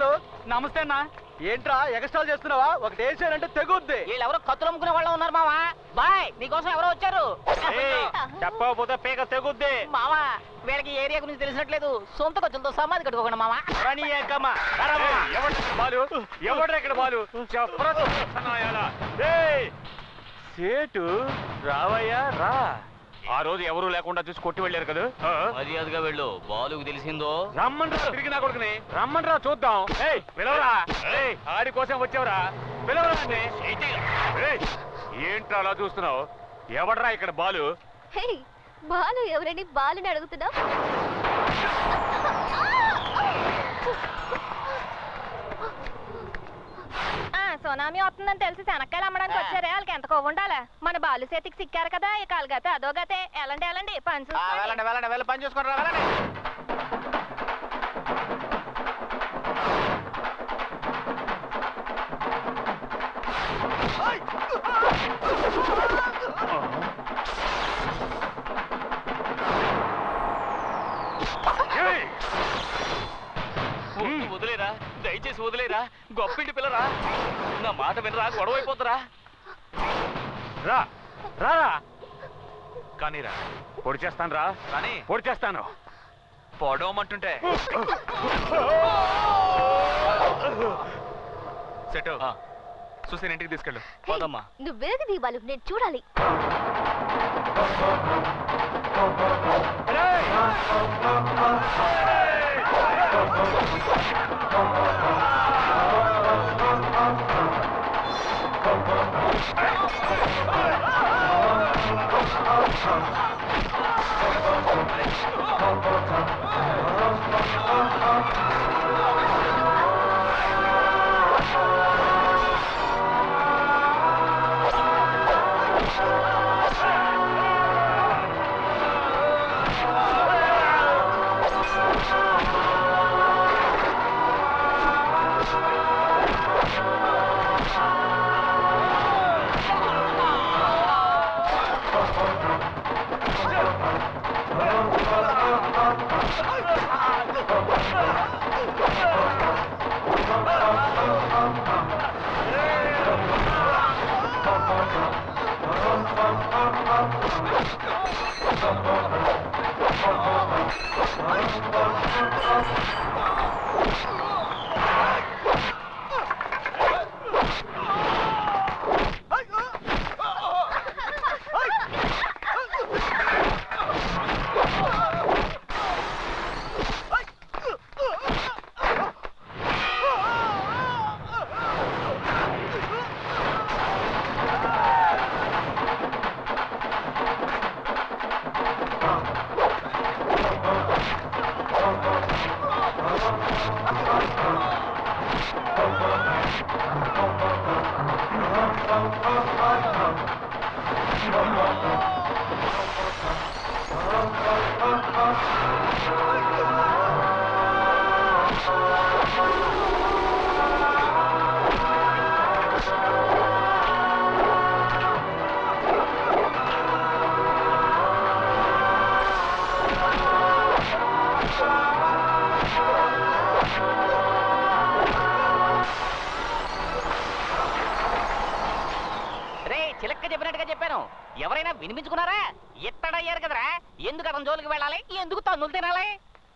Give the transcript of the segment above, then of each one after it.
బాలు నమస్తే అన్న ఏంట్రా ఎగస్ట్రాల్ చేస్తున్నావా ఒకటి వేసానంటే తెగుద్ది వీళ్ళెవరో కత్తులు అమ్ముకునే వాళ్ళు ఉన్నారు మావా బాయ్ నీకోసం ఎవరో వచ్చారు చెప్పకపోతే పీక తెగుద్ది మావా వీళ్ళకి ఈ ఏరియా గురించి తెలిసినట్లేదు సొంత ఖర్చులతో సమాధి కట్టుకోకుండా మావా రాని ఏకమ్మ బాలు ఎవడ్రా ఇక్కడ బాలు చెప్పరా సన్నాయాలా? ఏయ్, సేటు రావయ్యా రా ఆ రోజు ఎవరు లేకుండా చూసి కొట్టి వెళ్ళారు కదా ఆ? మర్యాదగా వెళ్ళు బాలుకు తెలిసిందో రమ్మన్రా తిరిగి నా కొడుకుని రమ్మన్రా చూద్దాం ఏయ్ పిలవరా ఏయ్ ఆడి కోసం వచ్చావురా పిలవరా అండి ఏయ్, ఏంట్రా అలా చూస్తున్నావు ఎవడ్రా ఇక్కడ బాలు హే బాలు ఎవరని బాలుని అడుగుతున్నా సునామీ వస్తుందని తెలిసి శనక్కాయలు అమ్మడానికి వచ్చారే వాళ్ళకి ఎంత కొవ్వు ఉండాలా మన బాలు చేతికి సిక్కారు కదా ఇక వాళ్ళగతే అదో గతే ఎలాంటి ఎలాంటి పని చూసుకోండి. వెళ్ళండి వెళ్ళండి వెళ్ళి పని చూసుకోండి వెళ్ళండి ఏయ్, వద్దు, వదిలేరా దయచేసి వదిలేరా గొప్పింటి పిల్లరా నా మాట వినరా గొడవ అయిపోతురా రా రారా కానీ రా పొడి చేస్తాను రా కానీ పొడి చేస్తాను పొడవమంటుంటే సెట్ చూసి ఇంటికి తీసుకెళ్ళు హే, పోదమ్మా. నువ్వు వెనక్కి దిగు బాలు నేను చూడాలి ఏయ్! రే చిలక్క చెప్పినట్టుగా చెప్పాను ఎవరైనా వినిపించుకున్నారా ఎత్తడయ్యారు కదరా ఎందుకు అతని జోలికి వెళ్ళాలి ఎందుకు తన్నులు తినాలి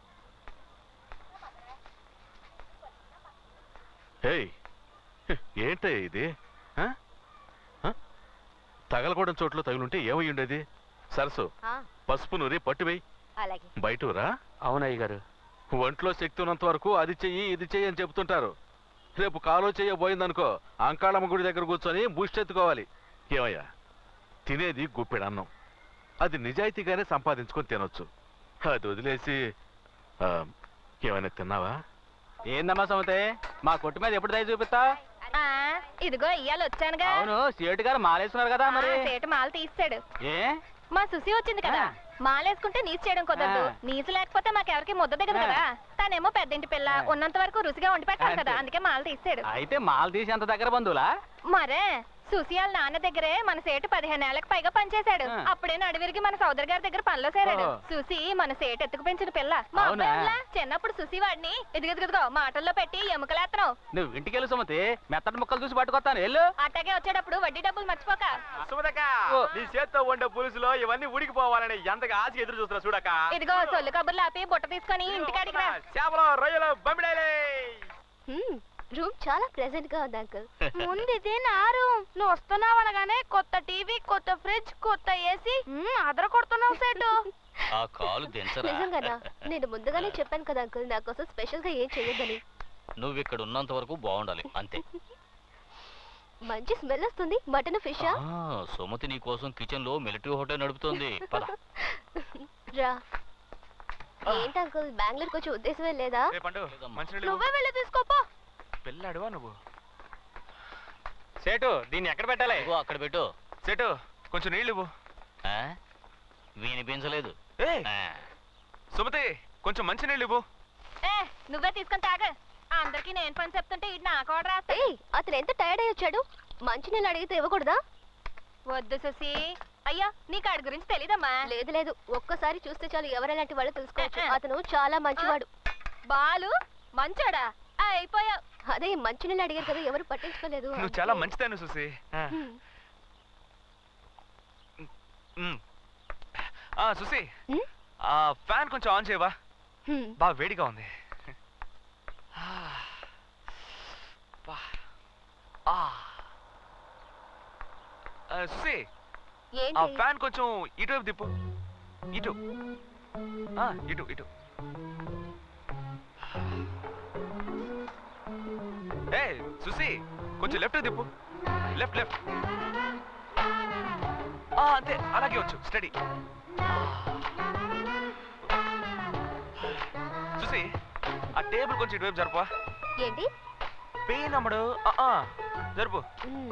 ఏయ్ ఏంటే ఇది ఆ? ఆ? తగలకూడని చోట్ల తగులుంటే ఏమై ఉండేది సరసు ఆ, పసుపు నూరి పట్టువేయి అలాగే బయటరా అవునయ్య గారు ఒంట్లో శక్తి ఉన్నంత వరకు అది చెయ్యి ఇది చెయ్యి అని చెప్తుంటారు రేపు కాలో చెయ్య పోయిందనుకో అంకాళమ్మ గుడి దగ్గర కూర్చొని బూస్టెత్తుకోవాలి ఏమయ్యా తినేది గుప్పెడు అన్నం అది నిజాయితీగానే సంపాదించుకొని తినొచ్చు అది వదిలేసి ఆ, ఏమైనా తిన్నావా ఏందమ్మా సమతే మా కొట్టు మీద ఎప్పుడు దయ చూపిస్తా ఆ, ఇదిగో ఇయ్యాలి వచ్చానుగా అవును సేటు గారు మాలేస్తున్నారు కదా మరి ఆ, సేటు మాల తీసాడు ఏ మా సుసి వచ్చింది కదా ఆ. మాలేసుకుంటే నీసు చేయడం కుదరదు ఆ. నీసు లేకపోతే మాకెవరికి ముద్ద దిగదు ఆ. కదా తనేమో పెద్దింటి పిల్ల ఆ. ఉన్నంత వరకు రుచిగా వండి పెట్టాలి కదా అంతే. అందుకే మాల తీసాడు అయితే మాల తీసి అంత దగ్గర బంధువులా మరే సుసి వాళ్ళ నాన్న దగ్గరే మన సేటు పదిహేను ఏళ్ళకి పైగా పనిచేశాడు ఆ. అప్పుడే నడివిరికి మన సోదరు గారి దగ్గర పనిలో చేరాడు ఓ. సుసి మన సేటు ఎత్తుకు పెంచిన పిల్ల మా అవునా? అబ్బాయి ఉండ్లా, చిన్నప్పుడు సుసి వాడిని ఎదుగుదిగో మాటల్లో పెట్టి ఎముకలేత్తనం నువ్వు ఇంటికి వెళ్ళి సుమతి మెత్తటి ముక్కలు చూసి పట్టుకొస్తాను వెళ్ళు అట్టాగే వచ్చేటప్పుడు వడ్డీ డబ్బులు మర్చిపోక సుమతక్క ఓ. నీ చేత్తో వండే పులుసులో ఇవన్నీ ఉడికిపోవాలని ఎంతగా ఆశ ఎదురు చూస్తున్నా చూడక్క ఇదిగో సొల్లు కబుర్లు ఆపి బుట్ట తీసుకొని ఇంటికాడికి రా చేపలు రొయ్యలు బమిడేలే హ్మ్, రూమ్ చాలా ప్లెజెంట్ గా ఉంది అంకుల్ ముందు ఇది నా రూమ్ నువ్వు వస్తున్నావు అనగానే కొత్త టీవీ కొత్త ఫ్రిడ్జ్ కొత్త ఏసీ అదర కొడుతున్నావు సెటు ఆ కాలు దించరా నిజంగానా నేను ముందుగానే చెప్పాను కదా అంకుల్ నా కోసం స్పెషల్ గా ఏం చేయొద్దని నువ్వు ఇక్కడ ఉన్నంత వరకు బాగుండాలి అంతే మంచి స్మెల్ వస్తుంది మటన్ ఫిషా ఆ, సుమతి నీ కోసం కిచెన్ లో మిలిటరీ హోటల్ నడుపుతోంది పద రా ఏంటి అంకుల్ బెంగళూరుకి వచ్చే ఉద్దేశమే లేదా ఏ పండు మంచినీళ్ళు నువ్వే వెళ్ళి తీసుకోపో పెళ్ళాడువా నువ్వు సేటు దీన్ని ఎక్కడ పెట్టాలి ఇదిగో అక్కడ పెట్టు సెటు కొంచెం నీళ్ళు ఇవ్వు ఆ? వినిపించలేదు ఏ ఆ. సుమతి కొంచెం మంచి నీళ్ళు ఇవ్వు ఏ నువ్వే తీసుకొని తాగ అందరికి నేను పని చెప్తుంటే ఇటు నాకు ఆర్డర్ రాస్తా ఏయ్ అతను ఎంత టైర్డ్ అయ్యి వచ్చాడు మంచినీళ్ళు అడిగితే ఇవ్వకూడదా వద్దు సుసి అయ్యో నీకు ఆడి గురించి తెలీదమ్మా లేదు లేదు ఒక్కసారి చూస్తే చాలు ఎవరెలాంటి వాళ్ళు తెలుసుకోవచ్చు అతను చాలా మంచివాడు బాలు మంచోడా అయిపోయావు అదే మంచినీళ్ళు అడిగారు కదా ఎవరు పట్టించుకోలేదు నువ్వు చాలా మంచిదాన్ని చూసి హ్మ్. ఆ సుసి హ్మ్? ఆ ఫ్యాన్ కొంచెం ఆన్ చేయవా హ్మ్. బాగా వేడిగా ఉంది బా. ఆ. ఆ, సుసి ఆ ఏంటి ఫ్యాన్ కొంచెం ఇటువైపు తిప్పు ఇటు ఆ, ఇటు ఇటు ఏ సుసి కొంచెం లెఫ్ట్ తిప్పు లెఫ్ట్ లెఫ్ట్ ఆ, అంతే అలాగే వచ్చు స్టడీ చూసి ఆ టేబుల్ కొంచెం ఇటువైపు జరుపు ఏంటి పెయిన్ అమ్మడు ఆ, ఆ, జరుపు హ్మ్.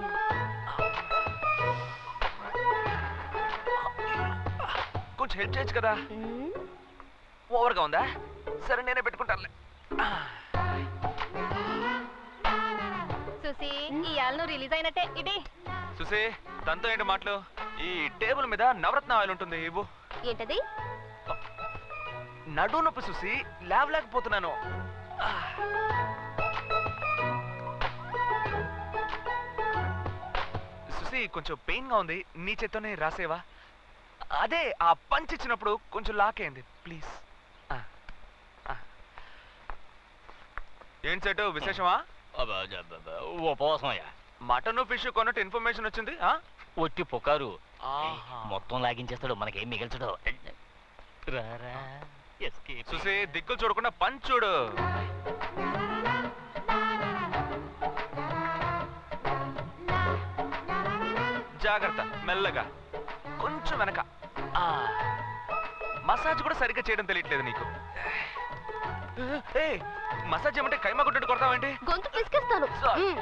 కొంచెం హెల్ప్ చేయొచ్చు కదా హ్మ్. ఓవర్గా ఉందా సరే నేనే పెట్టుకుంటానులే సుసి ఇవాళ నువ్వు రిలీజ్ అయినట్టే ఇది చూసి దాంతో ఏంటి మాటలు ఈ టేబుల్ మీద నవరత్న ఆయిల్ ఉంటుంది ఇవ్వు ఏంటది నడు నొప్పి చూసి లేవలేకపోతున్నాను సుసి కొంచెం పెయిన్ గా ఉంది నీ చేత్తోనే రాసేవా అదే ఆ పంచ్ ఇచ్చినప్పుడు కొంచెం లాకేంది ప్లీజ్ ఏంటి సెట్ విశేషమా అబ్బా, జబ్బబ్బా, ఉపవాసమయ్యా మటన్ ఫిష్ కొన్నట్టు ఇన్ఫర్మేషన్ వచ్చింది ఆ? ఒట్టి పుకారు ఆహా. మొత్తం లాగించేస్తాడు మనకేం మిగల్చడు రారా escape. చూసి దిక్కులు చూడకుండా పంచ్ చూడు జాగ్రత్త మెల్లగా కొంచెం వెనక ఆ. మసాజ్ కూడా సరిగ్గా చేయడం తెలియట్లేదు నీకు ఏ మసాజ్ ఏమంటే కైమా కొట్టు కొడతావేంటి గొంతు పిసికేస్తాను సార్. హ్మ్.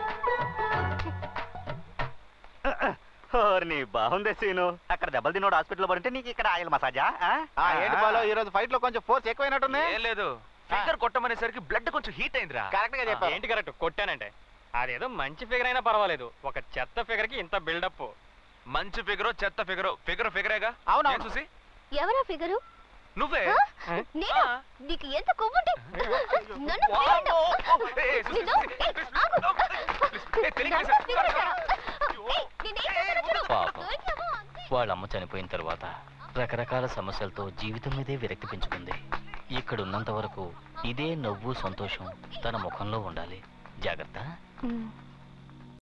నీ బాగుందే సీను అక్కడ దెబ్బలు తినోడు హాస్పిటల్ పడితే నీకు ఇక్కడ ఆయిల్ మసాజా ఆ, ఏంటి బాలో ఈ రోజు ఫైట్ లో కొంచెం ఫోర్స్ ఎక్కువైనట్టుంది ఏం లేదు ఫింగర్ కొట్టమనేసరికి బ్లడ్ కొంచెం హీట్ అయిందిరా కరెక్ట్ గా చెప్పావు ఏంటి కరెక్ట్ కొట్టానంటే అదేదో మంచి ఫిగర్ అయినా పర్వాలేదు ఒక చెత్త ఫిగర్ కి ఇంత బిల్డప్ మంచి ఫిగరో చెత్త ఫిగరో ఫిగర్ ఫిగరేగా అవునవును. ఏం చూసి ఎవరా ఫిగరు నువ్వే ఆ? నేనా ఆ. నీకు ఎంత కొవ్వుంటే నన్ను వామ్మో! చేయొద్దు. ఏ, ఏ, సుసి, నిన్ను- సుసి, ఏ, ప్లీజ్, ఆగు. ప్లీజ్, ఏ, తెలియక నన్ను వేసా. ఫిగర్ అంటారా? ఏయ్, నేనేం చేశానో చూడు. పాపం. దొరికావా? అంతే. వాళ్ళ అమ్మ చనిపోయిన తర్వాత రకరకాల సమస్యలతో జీవితం మీదే విరక్తి పెంచుకుంది ఇక్కడ ఉన్నంత వరకు ఇదే నవ్వు సంతోషం తన ముఖంలో ఉండాలి జాగ్రత్త హ్మ్.